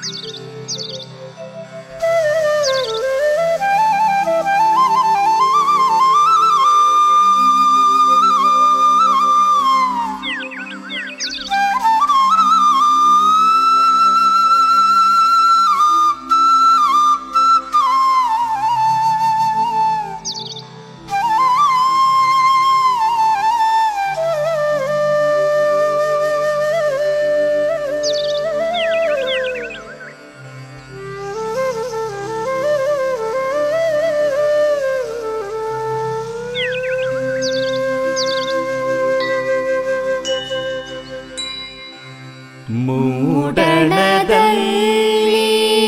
ಮೂಡಣದಲ್ಲಿ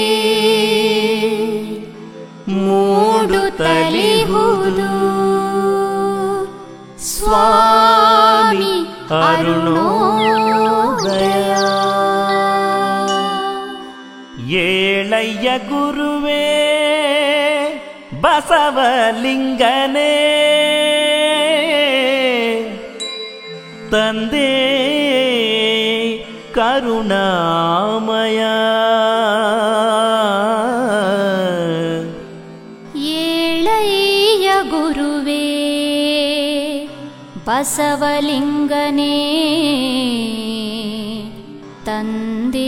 ಮೂಡು ತಲಿಹುದು ಸ್ವಾಮಿ ಅರುಣೋದಯ ಏಳಯ್ಯ ಗುರುವೇ ಬಸವಲಿಂಗನೇ ತಂದೆ ಕರುಣಾಮಯ ಏಳಯ್ಯ ಗುರುವೇ ಬಸವಲಿಂಗನೇ ತಂದೆ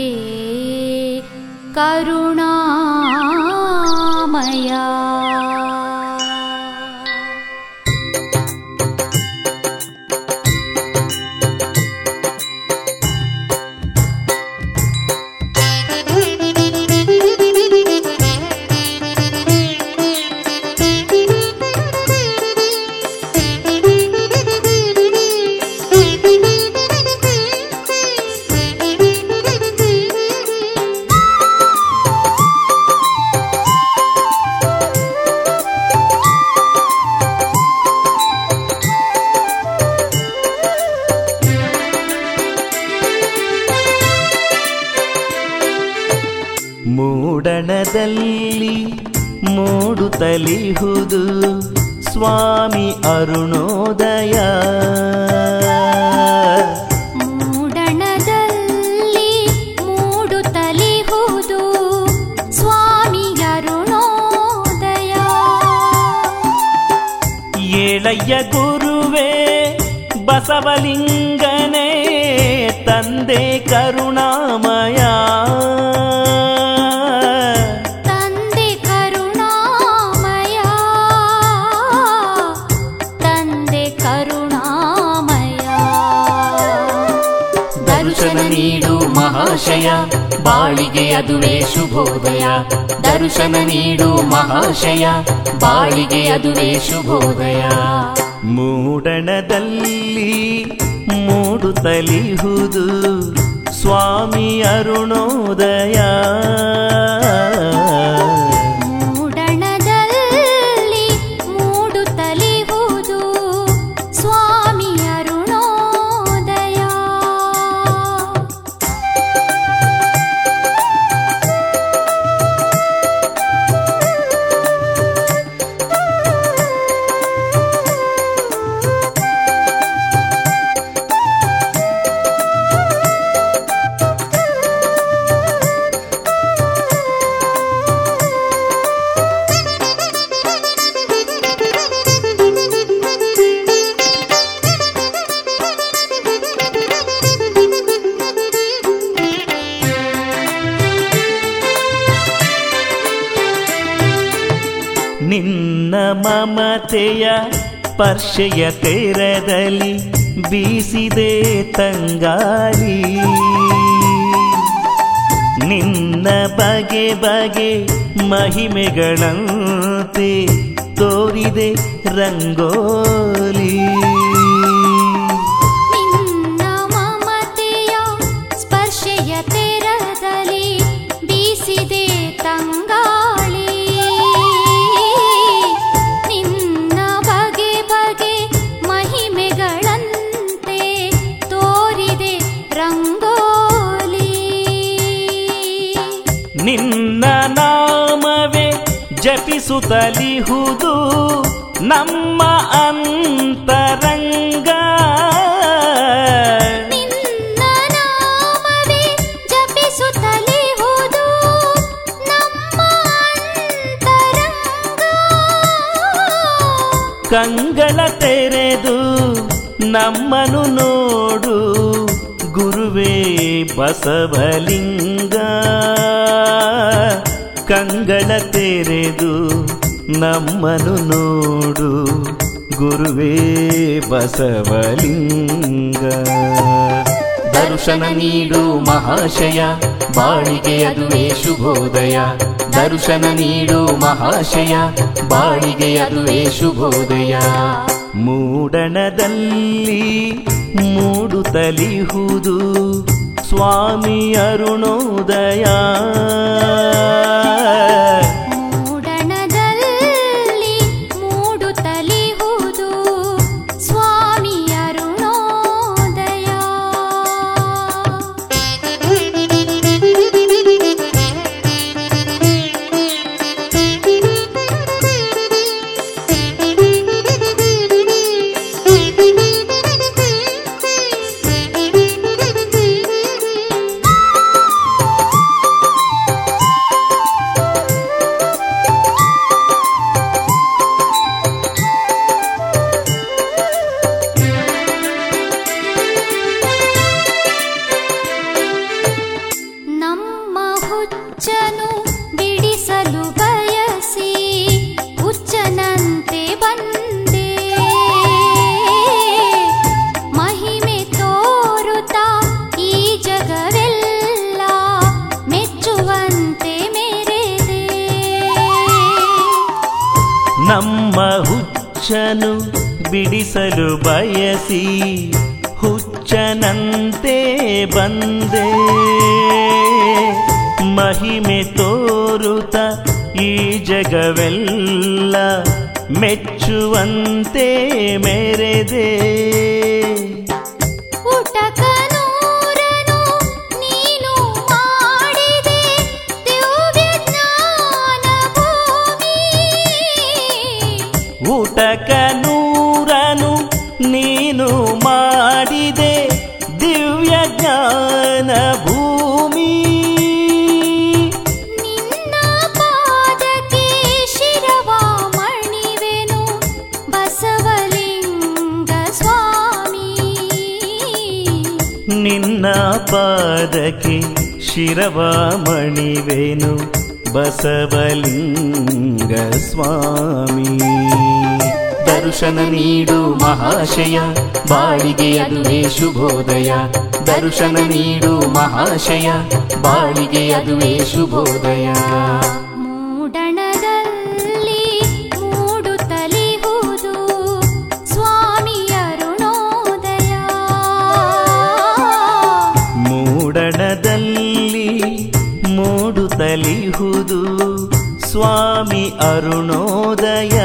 ಕರುಣಾಮಯ ಮೂಡಣದಲ್ಲಿ ಮೂಡು ತಲಿಹುದು ಸ್ವಾಮಿ ಅರುಣೋದಯ ಮೂಡಣದಲ್ಲಿ ಮೂಡು ತಲಿಹುದು ಸ್ವಾಮಿ ಅರುಣೋದಯ ಏಳಯ್ಯ ಗುರುವೇ ಬಸವಲಿಂಗನೇ ತಂದೆ ಕರುಣಾಮಯ ತಂದೆ ಕರುಣಾಮಯ ತಂದೆ ಕರುಣಾಮಯ ದರ್ಶನ ನೀಡು ಮಹಾಶಯ ಬಾಳಿಗೆ ಅದುವೇ ಶುಭೋದಯ ದರ್ಶನ ನೀಡು ಮಹಾಶಯ ಬಾಳಿಗೆ ಅದುವೇ ಶುಭೋದಯ ಮೂಡಣದಲ್ಲಿ ಮೂಡು ತಲಿಹುದು ಸ್ವಾಮಿ ಅರುಣೋದಯ ಮೂಡಣದಲ್ಲಿ ಮೂಡು ತಲಿಹುದು ಸ್ವಾಮಿ ಅರುಣೋದಯ ನಿನ್ನ ಮಮತೆಯ ಸ್ಪರ್ಶೆಯ ತೆರದಲ್ಲಿ ಬೀಸಿದೆ ತಂಗಾಲಿ ನಿನ್ನ ಬಗೆ ಬಗೆ ಮಹಿಮೆಗಳಂತೆ ತೋರಿದೆ ರಂಗೋಲಿ ನಿನ್ನ ಮಮತೆಯ ಸ್ಪರ್ಶೆಯ ತೆರದಲ್ಲಿ ಬೀಸಿದೆ ತಂಗಾಳಿ ನಿನ್ನ ಬಗೆ ಬಗೆ ಮಹಿಮೆಗಳಂತೆ ತೋರಿದೆ ರಂಗೋಲಿ ನಿನ್ನ ನಾಮವೇ ಜಪಿಸುತ್ತಲಿಹುದು ನಮ್ಮ ಅಂತರಂಗ ನಿನ್ನ ನಾಮವೇ ಜಪಿಸುತ್ತಲಿಹುದು ಕಂಗಳ ತೆರೆದು ನಮ್ಮನು ನೋಡು ಗುರುವೇ ಬಸವಲಿಂಗ ಕಂಗಳ ತೆರೆದು ನಮ್ಮನು ನೋಡು ಗುರುವೇ ಬಸವಲಿಂಗ ದರ್ಶನ ನೀಡು ಮಹಾಶಯ ಬಾಳಿಗೆ ಅದುವೇ ಶುಭೋದಯ ದರ್ಶನ ನೀಡು ಮಹಾಶಯ ಬಾಳಿಗೆ ಅದುವೇ ಶುಭೋದಯ ಮೂಡಣದಲ್ಲಿ ಮೂಡುತ್ತಲಿಹುದು ಸ್ವಾಮಿ ಅರುಣೋದಯ ಮೂಡಣದಲ್ಲಿ ಮೂಡುತ್ತಲಿಹುದು ಸ್ವಾಮಿ ಅರುಣೋದಯ ನಮ್ಮ ಹುಚ್ಚನು ಬಿಡಿಸಲು ಬಯಸಿ ಹುಚ್ಚನಂತೆ ಬಂದೆ ಮಹಿಮೆ ತೋರುತ್ತಾ ಈ ಜಗವೆಲ್ಲ ಮೆಚ್ಚುವಂತೆ ಮೆರೆದೆ ನಮ್ಮ ಹುಚ್ಚನು ಬಿಡಿಸಲು ಬಯಸಿ ಹುಚ್ಚನಂತೆ ಬಂದೆ ಮಹಿಮೆ ತೋರುತ್ತ ಈ ಜಗವೆಲ್ಲ ಮೆಚ್ಚುವಂತೆ ಮೆರೆದೆ ಊಟಕನೂರನು ನೀನು ಮಾಡಿದೆ ದಿವ್ಯ ಜ್ಞಾನ ಭೂಮಿ ಊಟಕ ನೂರನು ನೀನು ಮಾಡಿದೆ ದಿವ್ಯ ಜ್ಞಾನ ಭೂಮಿ ನಿನ್ನ ಪಾದಕ್ಕೆ ಶಿರವ ಮಣಿವೆನು ಬಸವಲಿಂಗ ಸ್ವಾಮಿ ನಿನ್ನ ಪಾದಕ್ಕೆ ಶಿರವ ಮಣಿವೆನು ಬಸವಲಿಂಗ ಸ್ವಾಮಿ ದರ್ಶನ ನೀಡು ಮಹಾಶಯ ಬಾಳಿಗೆ ಅದುವೇ ಶುಭೋದಯ ದರ್ಶನ ನೀಡು ಮಹಾಶಯ ಬಾಳಿಗೆ ಅದುವೇ ಶುಭೋದಯ ಮೂಡಣದಲ್ಲಿ ಮೂಡುತ್ತಲಿಹುದು ಸ್ವಾಮಿ ಅರುಣೋದಯ ಮೂಡಣದಲ್ಲಿ ಮೂಡುತ್ತಲಿಹುದು ಸ್ವಾಮಿ ಅರುಣೋದಯ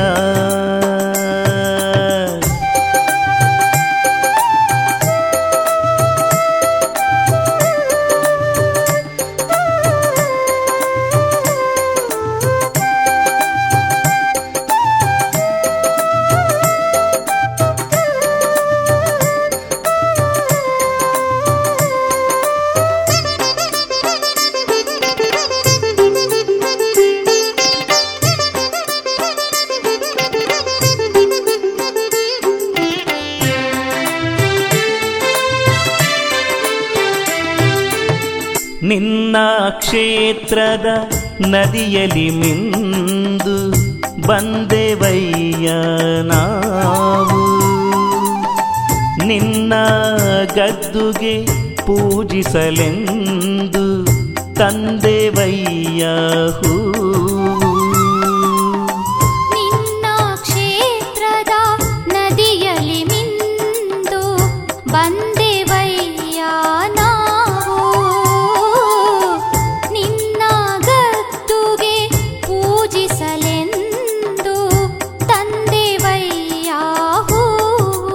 ನಿನ್ನ ಕ್ಷೇತ್ರದ ನದಿಯಲ್ಲಿ ಮಿಂದು ಬಂದೆವಯ್ಯ ನಾವು ನಿನ್ನ ಗದ್ದುಗೆ ಪೂಜಿಸಲೆಂದು ತಂದೆವಯ್ಯ ಹೂವು ನಿನ್ನ ಕ್ಷೇತ್ರದ ನದಿಯಲ್ಲಿ ಮಿಂದು ಬಂದೆವಯ್ಯ ನಾವು ನಿನ್ನ ಗದ್ದುಗೆ ಪೂಜಿಸಲೆಂದು ತಂದೆವಯ್ಯ ಹೂವು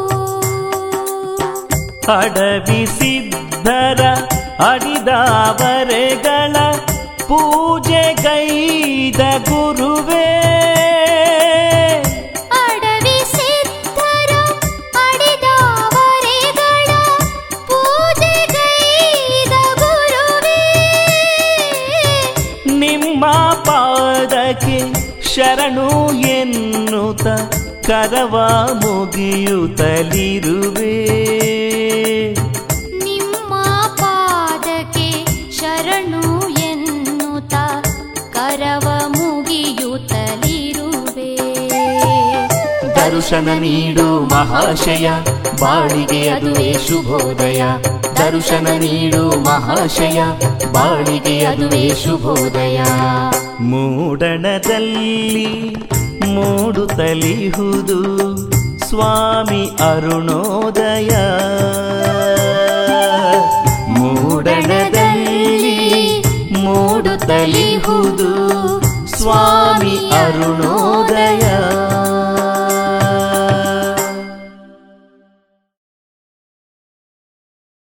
ಅಡವಿ ಸಿದ್ಧರ ಅಡಿದಾವರೆಗಳ ಪೂಜೆಗೈದ ಗುರುವೇ ಅಡವಿ ಸಿದ್ಧರ ಅಡಿದಾವರೆಗಳ ಪೂಜೆಗೈದ ಗುರುವೇ ನಿಮ್ಮ ಪಾದಕ್ಕೆ ಶರಣು ಎನ್ನುತ್ತ ಕರವ ಮುಗಿಯುತ್ತಲಿರುವೆ ನಿಮ್ಮ ಪಾದಕ್ಕೆ ಶರಣು ಎನ್ನುತ್ತ ಕರವ ಮುಗಿಯುತ್ತಲಿರುವೆ ದರ್ಶನ ನೀಡು ಮಹಾಶಯ ಬಾಳಿಗೆ ಅದುವೇ ಶುಭೋದಯ ದರ್ಶನ ನೀಡು ಮಹಾಶಯ ಬಾಳಿಗೆ ಅದುವೇ ಶುಭೋದಯ ಮೂಡಣದಲ್ಲಿ ಮೂಡುತ್ತಲಿಹುದು ಸ್ವಾಮಿ ಅರುಣೋದಯ ಮೂಡಣದಲ್ಲಿ ಮೂಡುತ್ತಲಿಹುದು ಸ್ವಾಮಿ ಅರುಣೋದಯ